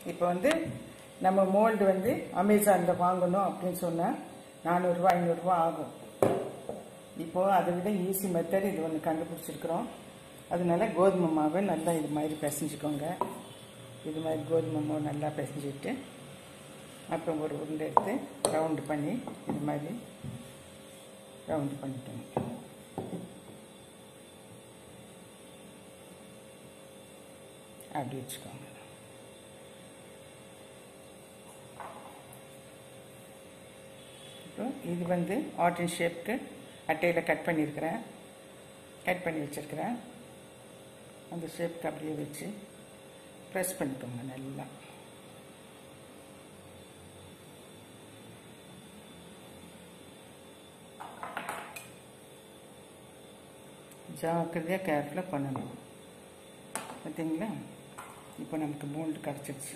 இப்போ வந்து நம்ம மோல்டு வந்து அமேசானில் வாங்கணும் அப்படின்னு சொன்னால் நானூறுரூவா ஐநூறுரூவா ஆகும் இப்போ அதை விட ஈஸி மெத்தட் இது ஒன்று கண்டுபிடிச்சிருக்கிறோம் அதனால கோதுமை மாவை நல்லா இது மாதிரி பிசைஞ்சுக்கோங்க இது மாதிரி கோதுமை மாவு நல்லா பிசைஞ்சிட்டு அப்புறம் ஒரு உருண்டை எடுத்து ரவுண்டு பண்ணி இது மாதிரி ரவுண்டு பண்ணிக்கணும் அப்படி வச்சுக்கோங்க அப்புறம் இது வந்து ஆட்டின் ஷேப்க்கு அட்டையில் கட் பண்ணியிருக்கிறேன் கட் பண்ணி வச்சுருக்கிறேன் அந்த ஷேப்க்கு அப்படியே வச்சு ப்ரெஸ் பண்ணிக்கோங்க நல்லா ஜாக்கிரதையாக கேர்ஃபுல்லாக பண்ணணும் பார்த்தீங்களா இப்போ நமக்கு மோல்டு கிடச்சிருச்சு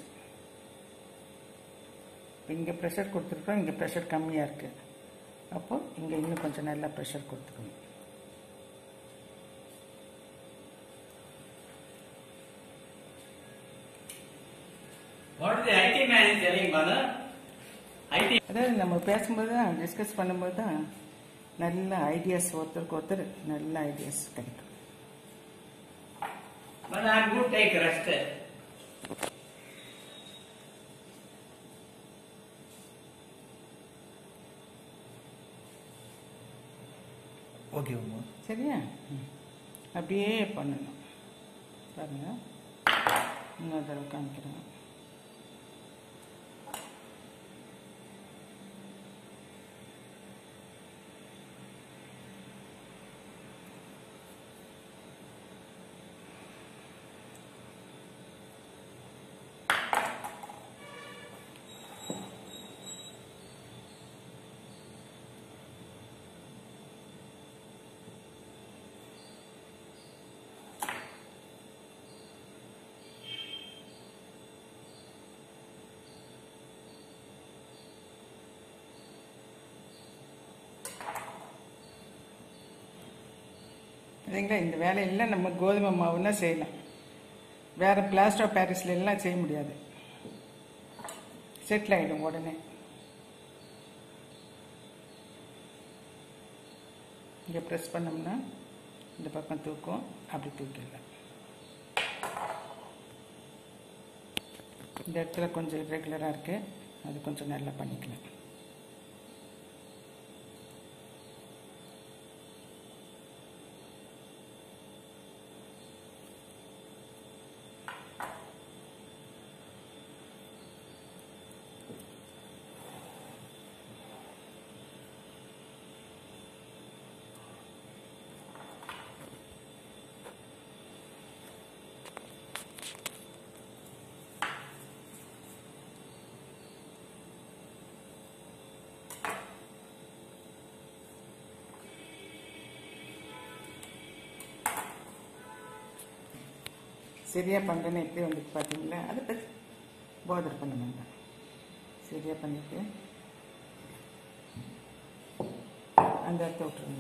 இப்போ இங்கே ப்ரெஷர் கொடுத்துருக்கோம் இங்கே ப்ரெஷர் கம்மியாக இருக்குது அப்போது இங்கே இன்னும் கொஞ்சம் நல்லா ப்ரெஷர் கொடுத்துக்கணும் What is the IT man is telling, mother? IT. அதாவது நம்ம பேசும்போது தான் டிஸ்கஸ் பண்ணும்போது தான் நல்ல ஐடியாஸ் ஒருத்தருக்கு ஒருத்தர் நல்ல ஐடியாஸ் கிடைக்கும் But I'm good, take rest. Okay Uma சரியா ம். அப்படியே பண்ணணும் பாருங்க இன்னொரு தடவை காமிக்கிறேன் சரிங்களா இந்த வேலையெல்லாம் நம்ம கோதுமை மாவுன்னா செய்யலாம் வேற பிளாஸ்டர் ஆஃப் பாரிஸ்ல எல்லாம் செய்ய முடியாது செட்டில் ஆகிடும் உடனே இங்கே ப்ரெஸ் பண்ணோம்னா இந்த பக்கம் தூக்கும் அப்படி தூக்கிடலாம் இந்த இடத்துல கொஞ்சம் இரெகுலராக இருக்குது அது கொஞ்சம் நல்லா பண்ணிக்கலாம் சரியா பண்ணுறேன்னு எப்படி வந்துட்டு பார்த்தீங்களா அதை பற்றி போதர் பண்ண வேண்டாம் சரியா பண்ணிட்டு அந்த இடத்த விட்டுருங்க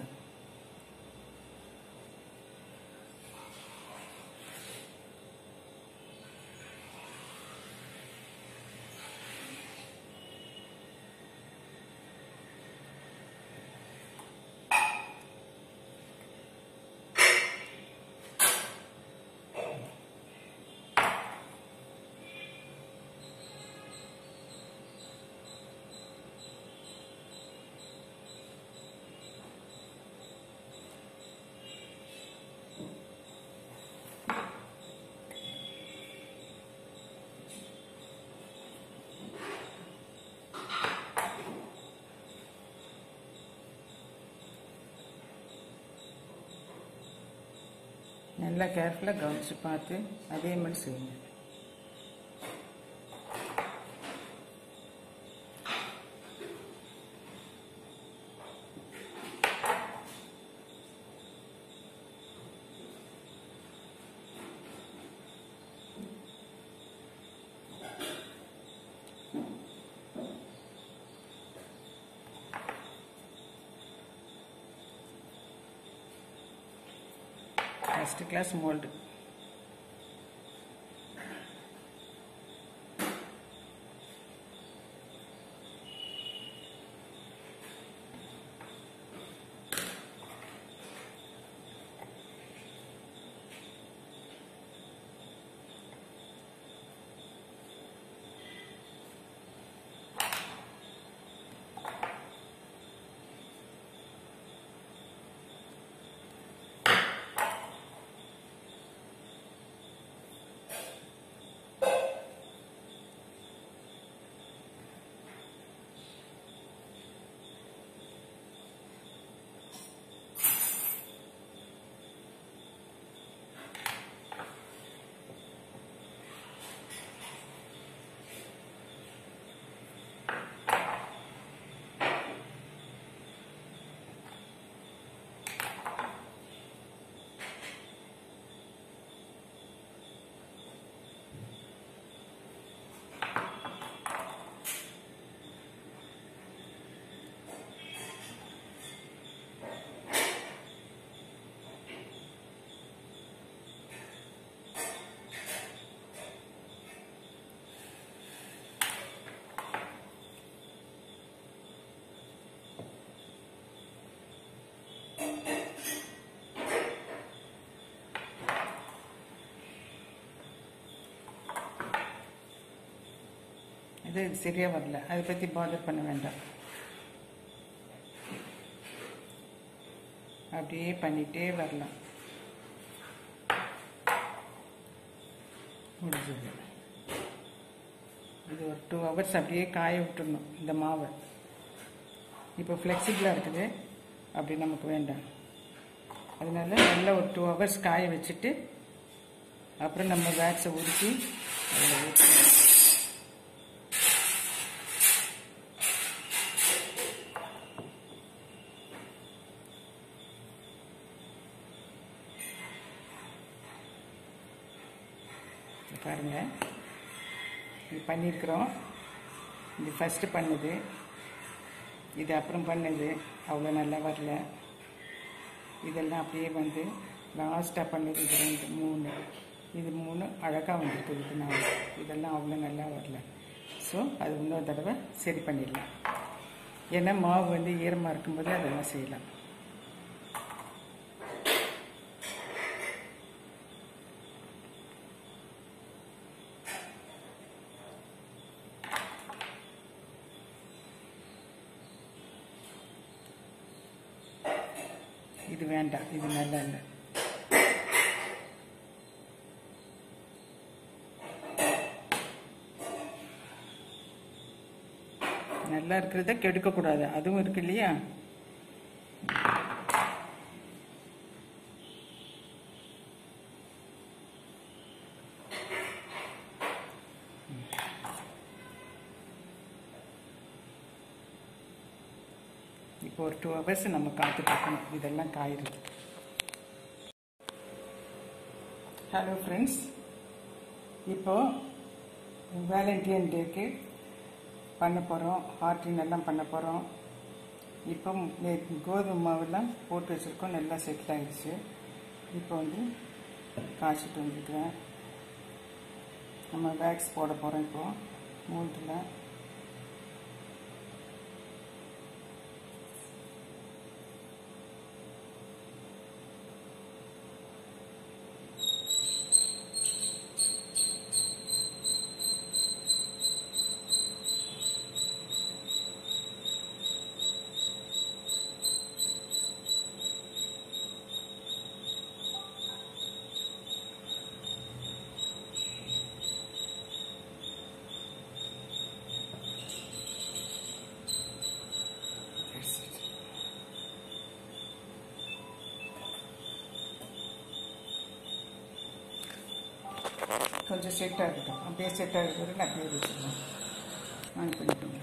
நல்லா கேர்ஃபுல்லாக கவனிச்சு பார்த்து அதே மாதிரி செய்யுங்க ஃபஸ்ட்டு கிளாஸ் மோல்டு இது சரியா வரல அதை பற்றி பாதர் பண்ண வேண்டாம் அப்படியே பண்ணிட்டே வரலாம் முடிஞ்சது இது ஒரு டூ ஹவர்ஸ் அப்படியே காய விட்டுடணும் இந்த மாவை இப்போ ஃப்ளெக்சிபிளாக இருக்குது அப்படி நமக்கு வேண்டாம் அதனால நல்லா ஒரு டூ ஹவர்ஸ் காய வச்சுட்டு அப்புறம் நம்ம வேக்ஸை உருட்டி அதில் ஊற்றணும் இங்க பாருங்க இது பண்ணியிருக்கிறோம் இது ஃபஸ்ட்டு பண்ணது இது அப்புறம் பண்ணது அவ்வளோ நல்லா வரல இதெல்லாம் அப்படியே வந்து லாஸ்ட்டாக பண்ணது இது ரெண்டு மூணு இது மூணு அழகாக வந்துருக்கு இது நாலு இதெல்லாம் அவ்வளோ நல்லா வரல ஸோ அது இன்னொரு தடவை சரி பண்ணிடலாம் ஏன்னா மாவு வந்து ஈரமாக இருக்கும்போது அதெல்லாம் செய்யலாம் இது வேண்டாம் இது நல்லா இல்லை நல்லா இருக்கிறத கெடுக்கக்கூடாது அதுவும் இருக்கு இல்லையா இப்போ ஒரு டூ ஹவர்ஸ் நம்ம காத்துட்டு இருக்கணும் இதெல்லாம் காயிருது ஹலோ ஃப்ரெண்ட்ஸ் இப்போ வேலண்டைன் டேக்கு பண்ண போகிறோம் ஹார்டின் எல்லாம் பண்ண போகிறோம் இப்போ நேற்று கோதுமை மாவெல்லாம் போட்டு வச்சுருக்கோம் நல்லா செட்டில் ஆகிடுச்சு இப்போ வந்து காய்ச்சிட்டு வந்துருக்கிறேன் நம்ம வேக்ஸ் போட போகிறோம் இப்போ மூன்றில் கொஞ்சம் செட் ஆகட்டும் அப்படியே செட் ஆகிறது அப்படியே வச்சுக்கலாம் ஆன் பண்ணிக்கோங்க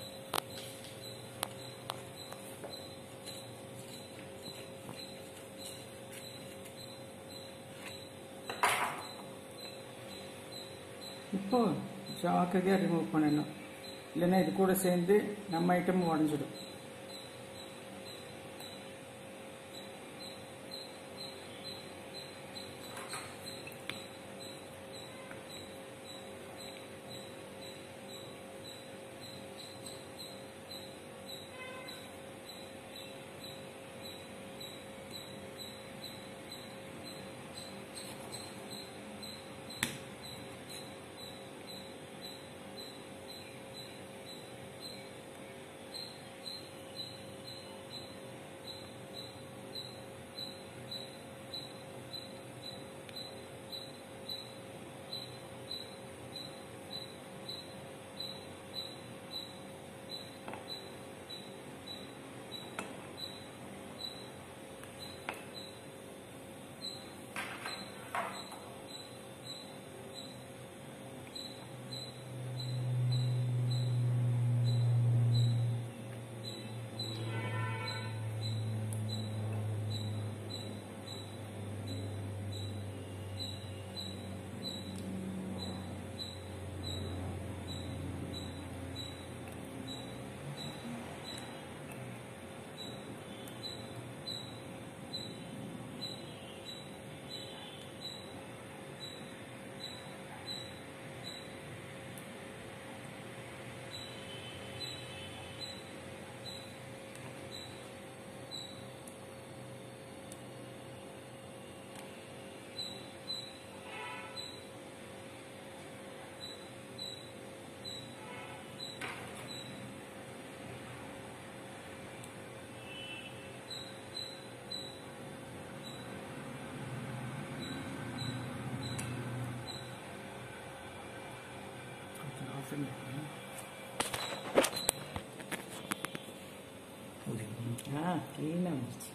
இப்போ ஜாக்கிரதையாக ரிமூவ் பண்ணணும் இல்லைன்னா இது கூட சேர்ந்து நம்ம ஐட்டமும் உடஞ்சிடும் சொல்லு. ஓகேங்கம்மா ஆ க்ளீனாக வந்துச்சு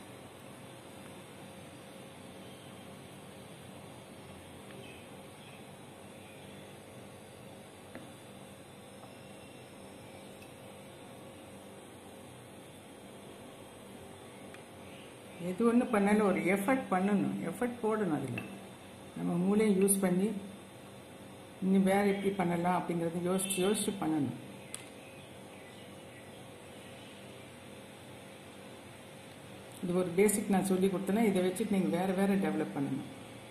எது ஒன்று பண்ணாலும் ஒரு எஃபர்ட் பண்ணணும் எஃபர்ட் போடணும் அதில் நம்ம மூளையை யூஸ் பண்ணி இன்னும் வேறு எப்படி பண்ணலாம் அப்படிங்கிறத யோசிச்சு யோசிச்சு பண்ணணும் இது ஒரு பேசிக் நான் சொல்லி கொடுத்தேன்னா இதை வச்சுட்டு நீங்கள் வேறு வேறு டெவலப் பண்ணணும்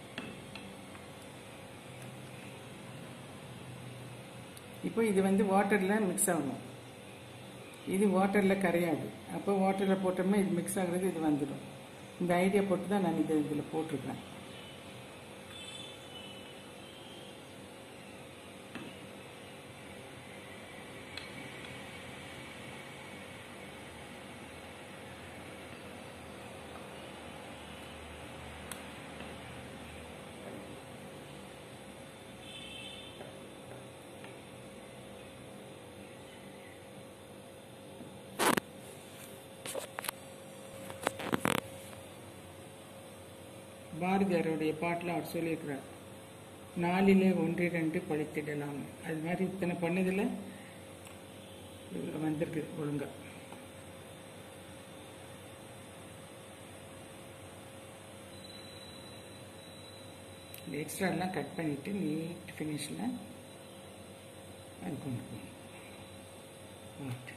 இப்போ இது வந்து வாட்டரில் மிக்ஸ் ஆகும் இது வாட்டரில் கரையாது அப்போ வாட்டரில் போட்டோம்னா இது மிக்ஸ் ஆகுறது இது வந்துடும் இந்த ஐடியா போட்டு தான் நான் இதை இதில் போட்டிருக்கேன் பாரதியாருடைய பாட்டில் அவர் சொல்லியிருக்கிறார் நாளிலே ஒன்று ரெண்டு பழித்திடலாம் அது மாதிரி இத்தனை பண்ணதில் இவ்வளோ வந்திருக்கு ஒழுங்கா இந்த எக்ஸ்ட்ராலாம் கட் பண்ணிவிட்டு நீட் ஃபினிஷில் அது கொண்டு போகணும் Right.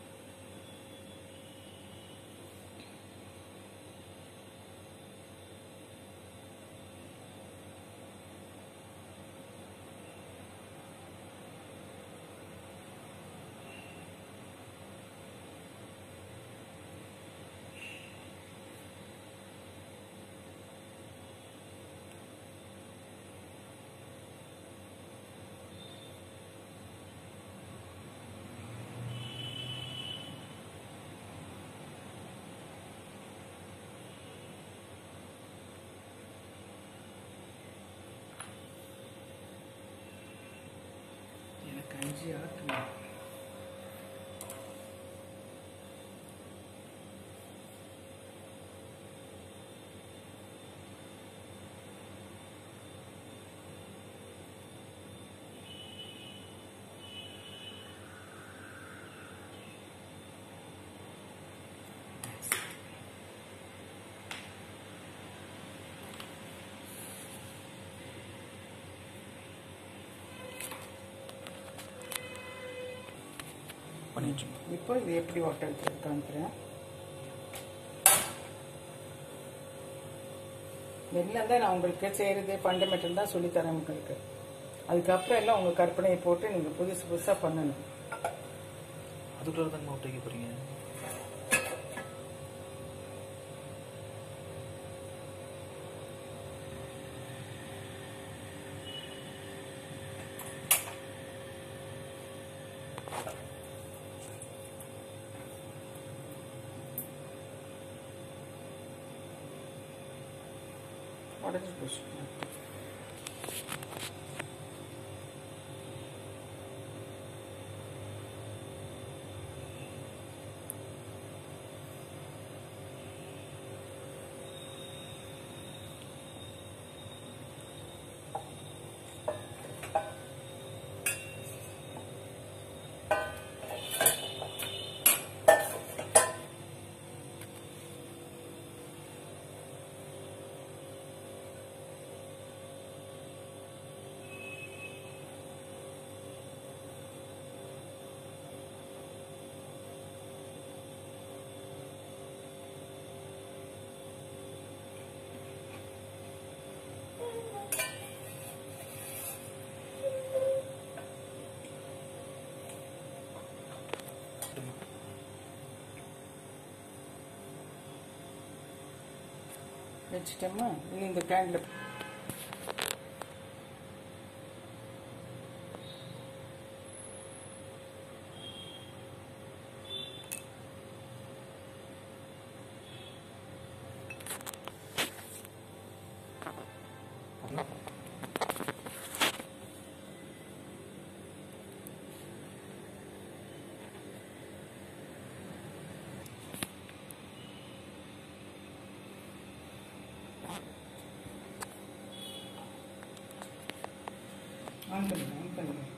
எனக்கு அஞ்சு ஆக்கணும் பண்ணியாச்சு இப்போ இது எப்படி ஓட்டல் காமிக்கிறேன் எல்லாம் தான் நான் உங்களுக்கு செய்கிறது ஃபண்டமெண்டல் தான் சொல்லித்தரேன் உங்களுக்கு அதுக்கப்புறம் எல்லாம் உங்கள் கற்பனையை போட்டு நீங்கள் புதுசு புதுசாக பண்ணணும் அதுக்குள்ள தாங்க அவுட் வைக்க போறீங்க உடஞ்சி போச்சு வச்சுட்டோமா இனி இந்த கேண்டில் ஆன் பண்ணுங்க ஆன் பண்ணுங்க